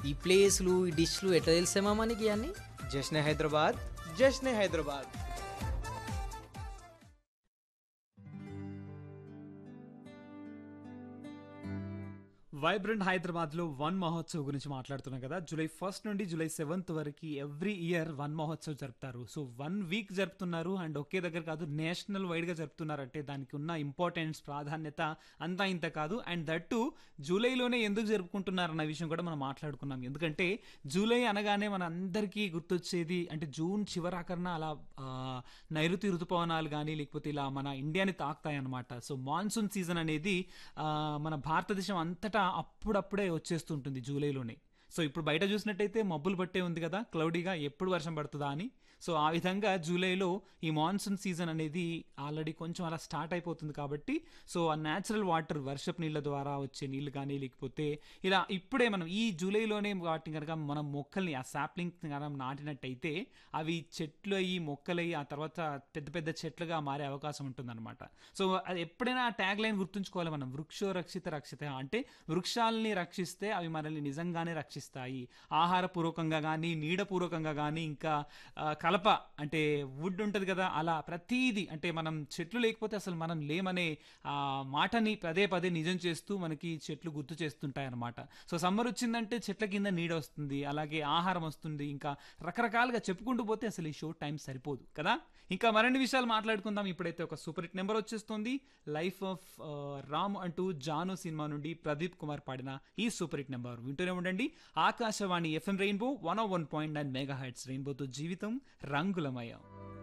ఈ ప్లేస్లు ఈ డిష్లు ఎట్లా తెలిసామా మనకి అన్నీ జశ్నే హైదరాబాద్ జశ్నే హైదరాబాద్ వైబ్రెంట్ హైదరాబాద్లో వన్ మహోత్సవ్ గురించి మాట్లాడుతున్నాం కదా జూలై ఫస్ట్ నుండి జూలై సెవెంత్ వరకు ఎవ్రీ ఇయర్ వన్ మహోత్సవ్ జరుపుతారు సో వన్ వీక్ జరుపుతున్నారు అండ్ ఒకే దగ్గర కాదు నేషనల్ వైడ్గా జరుపుతున్నారు అంటే దానికి ఉన్న ఇంపార్టెన్స్ ప్రాధాన్యత అంతా ఇంత కాదు అండ్ దట్టు జూలైలోనే ఎందుకు జరుపుకుంటున్నారు అన్న విషయం కూడా మనం మాట్లాడుకున్నాం ఎందుకంటే జూలై అనగానే మన అందరికీ గుర్తొచ్చేది అంటే జూన్ చివరాకరణ అలా ఆ, నైరుతి ఋతుపవనాలు కానీ లేకపోతే ఇలా మన ఇండియాని తాకుతాయి అనమాట సో మాన్సూన్ సీజన్ అనేది ఆ, మన భారతదేశం అంతటా అప్పుడప్పుడే వచ్చేస్తుంటుంది జూలైలోనే సో ఇప్పుడు బయట చూసినట్టయితే మబ్బులు పట్టే ఉంది కదా క్లౌడీగా ఎప్పుడు వర్షం పడుతుందా అని సో ఆ విధంగా జూలైలో ఈ మాన్సూన్ సీజన్ అనేది ఆల్రెడీ కొంచెం అలా స్టార్ట్ అయిపోతుంది కాబట్టి సో ఆ న్యాచురల్ వాటర్ వర్షపు నీళ్ళ ద్వారా వచ్చే నీళ్ళు కానీ లేకపోతే ఇలా ఇప్పుడే మనం ఈ జూలైలోనే వాటిని కనుక మనం మొక్కల్ని ఆ సాప్లింగ్ కనుక నాటినట్టయితే అవి చెట్లు అయ్యి మొక్కలయ్యి ఆ తర్వాత పెద్ద పెద్ద చెట్లుగా మారే అవకాశం ఉంటుందన్నమాట సో అది ఎప్పుడైనా ఆ ట్యాగ్ లైన్ గుర్తుంచుకోవాలి మనం వృక్షో రక్షిత రక్షిత అంటే వృక్షాలని రక్షిస్తే అవి మనల్ని నిజంగానే రక్షిస్తాయి ఆహారపూర్వకంగా కానీ నీడపూర్వకంగా కానీ ఇంకా ఆ, కలప అంటే వుడ్ ఉంటుంది కదా అలా ప్రతీది అంటే మనం చెట్లు లేకపోతే అసలు మనం లేమనే ఆ మాటని పదే పదే నిజం చేస్తూ మనకి చెట్లు గుర్తు చేస్తుంటాయి అనమాట సో సమ్మర్ వచ్చిందంటే చెట్ల కింద నీడ వస్తుంది అలాగే ఆహారం వస్తుంది ఇంకా రకరకాలుగా చెప్పుకుంటూ పోతే అసలు ఈ షో టైం సరిపోదు కదా ఇంకా మరిన్ని విషయాలు మాట్లాడుకుందాం ఇప్పుడైతే ఒక సూపర్ హిట్ నెంబర్ వచ్చేస్తుంది లైఫ్ ఆఫ్ రామ్ అంటూ జాను సినిమా నుండి ప్రదీప్ కుమార్ పాడిన ఈ సూపర్ హిట్ నెంబర్ వింటూనే ఉండండి Akashvani FM rainbow one one point nine mega hits రెయిన్బోతో జీవితం రంగులమయం